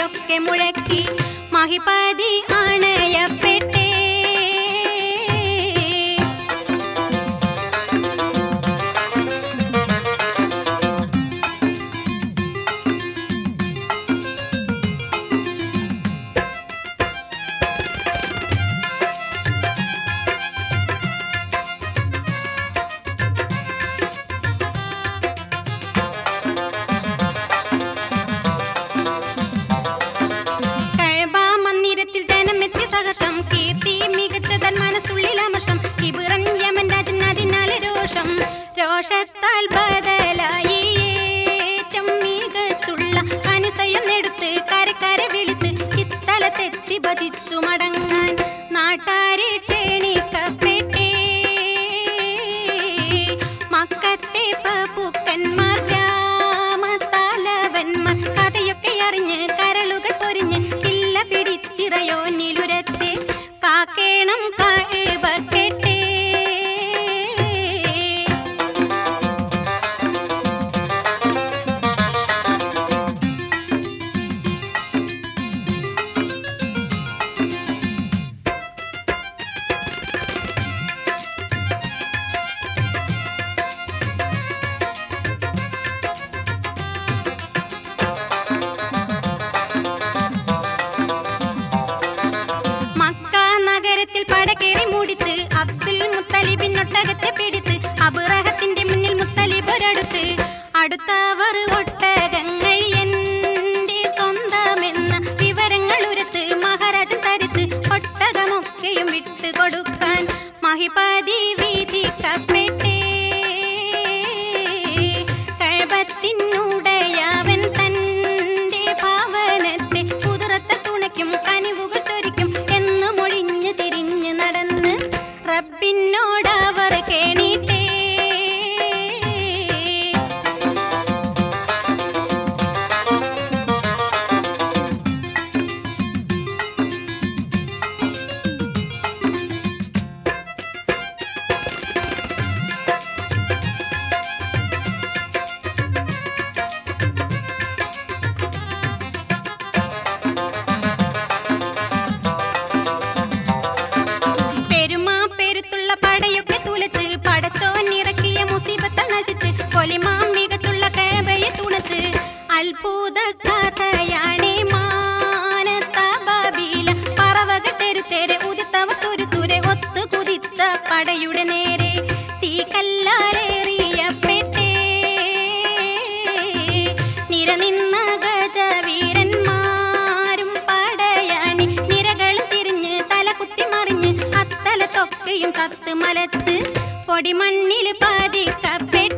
പേരൊക്കെ മുഴക്കി മഹിപതി അണയപ്പെട്ടേ കഴബ മന്ദിരത്തിൽ ജനമെത്തി സഹർഷം കീർത്തി മികച്ചതൻ മനസ്സുള്ളിൽ അമർഷം കിബിറൻ യമൻ രാജൻ അതിനാലെ രോഷം രോഷത്താൽ ബദലായി ഏറ്റം മികച്ചുള്ള കനിസയം എടുത്ത് കരക്കരെ വിളിത്ത് ചിത്തലത്തെത്തി ഭജിച്ചു മടങ്ങാൻ നാട്ടാരെ ക്ഷണിക്കപ്പെട്ടേ മക്കത്തെ പ്രഭുക്കന്മാർ ഗ്രാമത്തലവന്മാർ കഥയൊക്കെ അറിഞ്ഞ് കരളുകൾ പൊരിഞ്ഞ് ഇല്ല പിടിച്ചിറയോനിലുരത്തെ കാക്കേണം കഴിവക്കെട്ടേ മക്ക നഗരത്തിൽ പടകേറി മൂടിത്ത് അബ്ദുൽ മുത്തലിബിൻ ഒട്ടകത്തെ പിടിത്ത് അബുറഹത്തിന്റെ മുന്നിൽ മുത്തലിബ് ഒരടുത്ത് അടുത്തവർ ഒട്ടകങ്ങൾ എന്റെ സ്വന്തമെന്ന വിവരങ്ങൾ ഉരത്ത് മഹാരാജൻ തരുത്ത് ഒട്ടകമൊക്കെയും വിട്ടു കൊടുക്കാൻ മഹിപതി വിധിക്കപ്പെട്ടേ കഴപത്തിനുടയവൻ തന്റെ ഭാവനത്തെ കുതിരത്തെ തുണയ്ക്കും കനിവുകൾ ചൊരിക്കും എന്ന് മൊഴിഞ്ഞ് തിരിഞ്ഞ് നടന്ന് റബ്ബിനോടവർ കേണീട്ടേ പെരുമാ പെരുത്തുള്ള പടയൊക്കെ തുലച്ച് പടച്ചോൻ ഇറക്കിയ മുസീബത്ത നശിച്ച് കൊലിമാ മികത്തുള്ള കിഴവയെ തുണച്ച് അത്ഭുത കഥയാണേ മാനത്തബീല പറവകൾ തെരുത്തേരെ ഉദിത്തവർ തുരുത്തുരെ ഒത്തു കുതിച്ച പടയുടെ നേരെ തീകല്ലാലേറിയപ്പെട്ടേ നിരനിന്ന ഗജവീരന്മാരും പടയണി നിരകളും തിരിഞ്ഞ് തല കുത്തി മറിഞ്ഞ് അത്തലത്തൊക്കെയും കത്ത് മലച്ച് പൊടിമണ്ണിൽ പതിക്കപ്പെട്ടേ